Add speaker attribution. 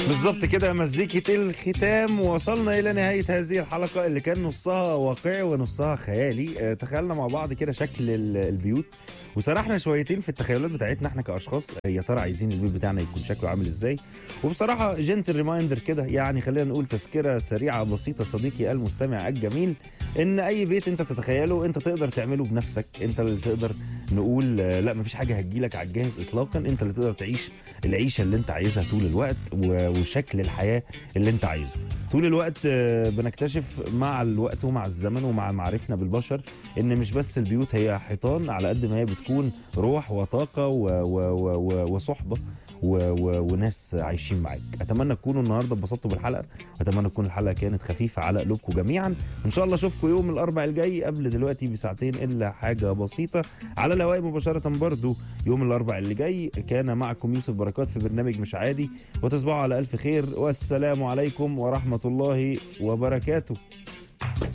Speaker 1: بالظبط كده مزيكة الختام وصلنا إلى نهاية هذه الحلقة اللي كان نصها واقعي ونصها خيالي آه، تخيلنا مع بعض كده شكل ال- البيوت وسرحنا شويتين في التخيلات بتاعتنا احنا كأشخاص آه، يا ترى عايزين البيت بتاعنا يكون شكله عامل ازاي وبصراحة جنتل ريمايندر كده يعني خلينا نقول تذكرة سريعة بسيطة صديقي المستمع الجميل ان اي بيت انت بتتخيله انت تقدر تعمله بنفسك انت اللي تقدر نقول آه، لا مفيش حاجة هتجيلك على الجاهز اطلاقا انت اللي تقدر تعيش العيشه اللي انت عايزها طول الوقت و- وشكل الحياه اللي انت عايزه طول الوقت آه، بنكتشف مع الوقت ومع الزمن ومع معرفنا بالبشر ان مش بس البيوت هي حيطان على قد ما هي بتكون روح وطاقه و و و و وصحبه و و وناس عايشين معاك اتمنى تكونوا النهارده اتبسطتوا بالحلقه اتمنى تكون الحلقه كانت خفيفه على قلوبكم جميعا ان شاء الله اشوفكم يوم الاربع الجاي قبل دلوقتي بساعتين الا حاجه بسيطه على الهواء مباشره برضو يوم الاربع اللي جاي كان معكم يوسف بركات في برنامج مش عادي وتصبحوا على الف خير والسلام عليكم ورحمه الله وبركاته